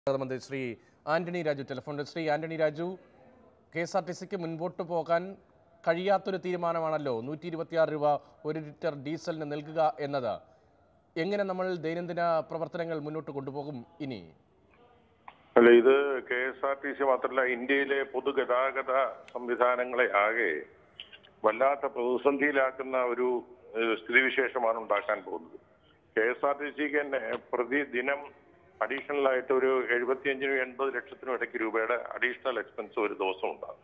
മന്ത്രി ശ്രീ ആന്റണി രാജു ടെലിഫോണിൽ Shri Antony Raju K S R T സിക്ക് മുൻപോട്ട് പോകാൻ കഴിയാത്തൊരു തീരുമാനമാണല്ലോ നൂറ്റി ഇരുപത്തിയാറ് രൂപ ഒരു ലിറ്റർ ഡീസലിന് നൽകുക എന്നത് എങ്ങനെ നമ്മൾ ദൈനംദിന പ്രവർത്തനങ്ങൾ മുന്നോട്ട് കൊണ്ടുപോകും ഇനി അല്ല ഇത് K S R T C മാത്രമല്ല ഇന്ത്യയിലെ പൊതുഗതാഗത സംവിധാനങ്ങളെ ആകെ വല്ലാത്ത പ്രതിസന്ധിയിലാക്കുന്ന ഒരു ഏഹ്, സ്ഥിതിവിശേഷമാണ് ഉണ്ടാക്കാൻ പോകുന്നത് കെ എസ് ആർ ടി സിക്ക് തന്നെ പ്രതിദിനം അഡീഷണൽ ആയിട്ട് ഒരു എഴുപത്തിയഞ്ചിനും എൺപത് ലക്ഷത്തിനും ഇടയ്ക്ക് രൂപയുടെ അഡീഷണൽ എക്സ്പെൻസ് ഒരു ദിവസം ഉണ്ടാകും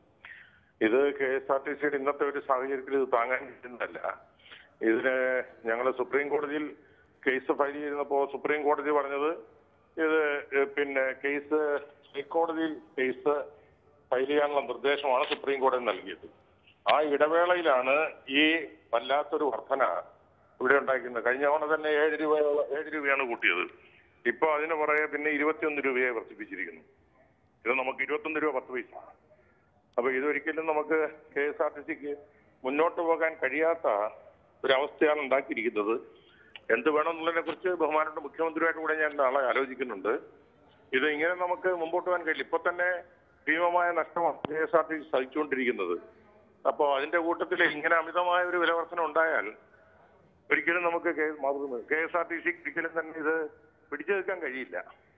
ഇത് കെ എസ് ആർ ടി സിയുടെ ഇന്നത്തെ ഒരു സാഹചര്യത്തിൽ ഇത് താങ്ങാൻ പറ്റുന്നതല്ല ഇതിന് ഞങ്ങൾ സുപ്രീം കോടതിയിൽ കേസ് ഫയൽ ചെയ്തിരുന്നപ്പോൾ സുപ്രീം കോടതി പറഞ്ഞത് ഇത് ഏഹ്, പിന്നെ കേസ് ഹൈക്കോടതിയിൽ കേസ് ഫയൽ ചെയ്യാനുള്ള നിർദ്ദേശമാണ് സുപ്രീം കോടതി നൽകിയത് ആ ഇടവേളയിലാണ് ഈ വല്ലാത്തൊരു വർധന ഇവിടെ ഉണ്ടാക്കുന്നത് കഴിഞ്ഞ തവണ തന്നെ ഏഴ് രൂപ ഏഴ് രൂപയാണ് കൂട്ടിയത് ഇപ്പൊ അതിന് പുറകെ പിന്നെ ഇരുപത്തിയൊന്ന് രൂപയെ വർദ്ധിപ്പിച്ചിരിക്കുന്നു ഇത് നമുക്ക് ഇരുപത്തൊന്ന് രൂപ പത്ത് പൈസ അപ്പൊ ഇതൊരിക്കലും നമുക്ക് കെ എസ് ആർ ടി സിക്ക് മുന്നോട്ട് പോകാൻ കഴിയാത്ത ഒരു അവസ്ഥയാണ് ഉണ്ടാക്കിയിരിക്കുന്നത് എന്ത് വേണമെന്നുള്ളതിനെ കുറിച്ച് ബഹുമാനപ്പെട്ട മുഖ്യമന്ത്രിയുമായിട്ട് കൂടെ ഞാൻ നാളെ ആലോചിക്കുന്നുണ്ട് ഇത് ഇങ്ങനെ നമുക്ക് മുമ്പോട്ട് പോകാൻ കഴിയില്ല ഇപ്പൊ തന്നെ ഭീമമായ നഷ്ടമാണ് K S R T C സഹിച്ചുകൊണ്ടിരിക്കുന്നത് അപ്പോൾ അതിന്റെ കൂട്ടത്തിൽ ഇങ്ങനെ അമിതമായ ഒരു വിലവർധന ഉണ്ടായാൽ ഒരിക്കലും നമുക്ക് K S R T C ഒരിക്കലും തന്നെ ഇത് പിടിച്ചു നിൽക്കാൻ കഴിയില്ല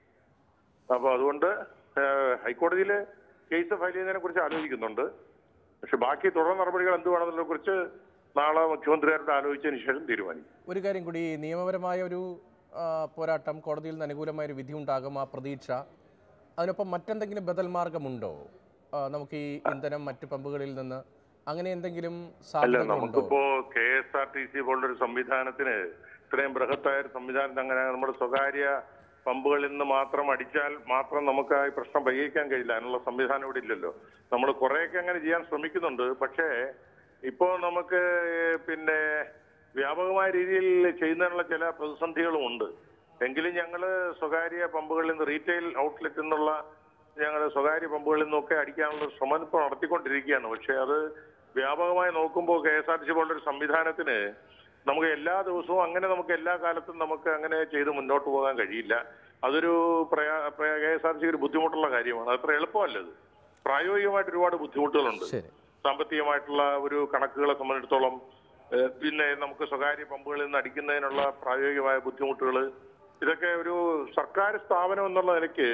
അപ്പൊ അതുകൊണ്ട് ഏഹ്, ഹൈക്കോടതിയിൽ കേസ് ഫയൽ ചെയ്യുന്നതിനെ കുറിച്ച് ആലോചിക്കുന്നുണ്ട് പക്ഷെ ബാക്കി തുടർ നടപടികൾ എന്തുവാണെന്നതിനെ കുറിച്ച് നാളെ മുഖ്യമന്ത്രിയാരോട് ആലോചിച്ചതിന് ശേഷം തീരുമാനിക്കും ഒരു കാര്യം കൂടി നിയമപരമായ ഒരു ആ, പോരാട്ടം കോടതിയിൽ നിന്ന് അനുകൂലമായ ഒരു വിധി ഉണ്ടാകും ആ പ്രതീക്ഷ അതിനൊപ്പം മറ്റെന്തെങ്കിലും ബദൽ മാർഗമുണ്ടോ ആ, നമുക്ക് ഈ ഇന്ധനം മറ്റ് പമ്പുകളിൽ നിന്ന് അങ്ങനെ എന്തെങ്കിലും അല്ല സാധ്യതകളുണ്ടോ നമുക്കിപ്പോ K S R T C പോലുള്ളൊരു സംവിധാനത്തിന് ഇത്രയും ബൃഹത്തായ ഒരു സംവിധാനത്തിന് അങ്ങനെ നമ്മുടെ സ്വകാര്യ പമ്പുകളിൽ നിന്ന് മാത്രം അടിച്ചാൽ മാത്രം നമുക്ക് ആ ഈ പ്രശ്നം പരിഹരിക്കാൻ കഴിയില്ല അതിനുള്ള സംവിധാനം ഇവിടെ ഇല്ലല്ലോ നമ്മൾ കുറെയൊക്കെ അങ്ങനെ ചെയ്യാൻ ശ്രമിക്കുന്നുണ്ട് പക്ഷേ ഇപ്പോ നമുക്ക് പിന്നെ വ്യാപകമായ രീതിയിൽ ചെയ്യുന്നതിനുള്ള ചില പ്രതിസന്ധികളും ഉണ്ട് എങ്കിലും ഞങ്ങൾ സ്വകാര്യ പമ്പുകളിൽ നിന്ന് റീറ്റെയിൽ ഔട്ട്ലെറ്റിൽ നിന്നുള്ള ഞങ്ങൾ സ്വകാര്യ പമ്പുകളിൽ നിന്നൊക്കെ അടിക്കാനുള്ള ശ്രമം ഇപ്പോൾ നടത്തിക്കൊണ്ടിരിക്കുകയാണ് പക്ഷേ അത് വ്യാപകമായി നോക്കുമ്പോൾ K S R T C പോലൊരു സംവിധാനത്തിന് നമുക്ക് എല്ലാ ദിവസവും അങ്ങനെ നമുക്ക് എല്ലാ കാലത്തും നമുക്ക് അങ്ങനെ ചെയ്ത് മുന്നോട്ട് പോകാൻ കഴിയില്ല അതൊരു പ്രയാ കെ എസ് ആർ ടി ഒരു ബുദ്ധിമുട്ടുള്ള കാര്യമാണ് അത്ര എളുപ്പമല്ല അത് പ്രായോഗികമായിട്ട് ഒരുപാട് ബുദ്ധിമുട്ടുകളുണ്ട് ശരി സാമ്പത്തികമായിട്ടുള്ള ഒരു കണക്കുകളെ സംബന്ധിച്ചിടത്തോളം ഏഹ്, പിന്നെ നമുക്ക് സ്വകാര്യ പമ്പുകളിൽ നിന്ന് അടിക്കുന്നതിനുള്ള പ്രായോഗികമായ ബുദ്ധിമുട്ടുകൾ ഇതൊക്കെ ഒരു സർക്കാർ സ്ഥാപനം എന്നുള്ള നിലയ്ക്ക്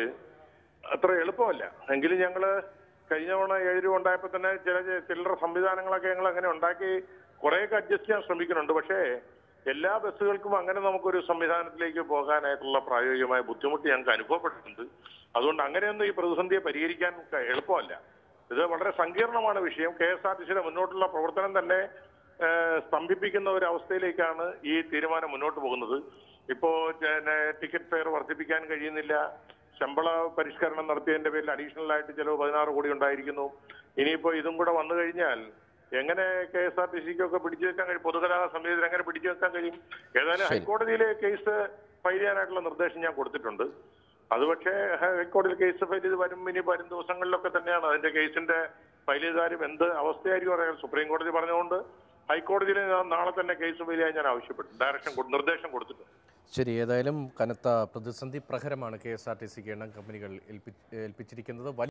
അത്ര എളുപ്പമല്ല എങ്കിലും ഞങ്ങള് കഴിഞ്ഞ തവണ ഏഴ് രൂപ ഉണ്ടായപ്പോൾ തന്നെ ചില ചി- ചില്ലറ സംവിധാനങ്ങളൊക്കെ ഞങ്ങൾ അങ്ങനെ ഉണ്ടാക്കി കുറേയൊക്കെ അഡ്ജസ്റ്റ് ചെയ്യാൻ ശ്രമിക്കുന്നുണ്ട് പക്ഷേ എല്ലാ ബസ്സുകൾക്കും അങ്ങനെ നമുക്കൊരു സംവിധാനത്തിലേക്ക് പോകാനായിട്ടുള്ള പ്രായോഗികമായ ബുദ്ധിമുട്ട് ഞങ്ങൾക്ക് അനുഭവപ്പെട്ടിട്ടുണ്ട് അതുകൊണ്ട് അങ്ങനെയൊന്നും ഈ പ്രതിസന്ധിയെ പരിഹരിക്കാൻ ക- എളുപ്പമല്ല ഇത് വളരെ സങ്കീർണമാണ് വിഷയം കെ എസ് ആർ ടി സിയുടെ മുന്നോട്ടുള്ള പ്രവർത്തനം തന്നെ ഏഹ്, സ്തംഭിപ്പിക്കുന്ന ഒരു അവസ്ഥയിലേക്കാണ് ഈ തീരുമാനം മുന്നോട്ട് പോകുന്നത് ഇപ്പോ പിന്നെ ടിക്കറ്റ് ഫെയർ വർദ്ധിപ്പിക്കാൻ കഴിയുന്നില്ല ശമ്പള പരിഷ്കരണം നടത്തിയതിന്റെ പേരിൽ അഡീഷണൽ ആയിട്ട് ചിലവ് പതിനാറ് കോടി ഉണ്ടായിരിക്കുന്നു ഇനിയിപ്പോ ഇതും കൂടെ വന്നു കഴിഞ്ഞാൽ എങ്ങനെ കെ എസ് ആർ ടി സിക്കൊക്കെ പിടിച്ചു വെക്കാൻ കഴിയും പൊതുഗതാഗത സംവിധാനം എങ്ങനെ പിടിച്ചു വെക്കാൻ കഴിയും ഏതായാലും ശരി. ഹൈക്കോടതിയിലെ കേസ് ഫയൽ ചെയ്യാനായിട്ടുള്ള നിർദ്ദേശം ഞാൻ കൊടുത്തിട്ടുണ്ട് അത് പക്ഷേ ഹൈക്കോടതിയിൽ കേസ് ഫയൽ ചെയ്ത് വരും ഇനി വരും ദിവസങ്ങളിലൊക്കെ തന്നെയാണ് അതിന്റെ കേസിന്റെ ഫയൽ ചെയ്താലും എന്ത് അവസ്ഥയായിരിക്കും അറിയാം സുപ്രീം കോടതി പറഞ്ഞുകൊണ്ട് ഹൈക്കോടതിയിൽ ഞാൻ നാളെ തന്നെ കേസ് ഫയൽ ചെയ്യാൻ ഞാൻ ആവശ്യപ്പെട്ടു ഡയറക്ഷൻ കൊടു- നിർദ്ദേശം കൊടുത്തിട്ടുണ്ട് ശരി ഏതായാലും കനത്ത പ്രതിസന്ധി പ്രഹരമാണ് കെ എസ് ആർ ടി സിക്ക് എണ്ണം കമ്പനികൾ ഏൽപ്പി ഏൽപ്പിച്ചിരിക്കുന്നത് വലിയ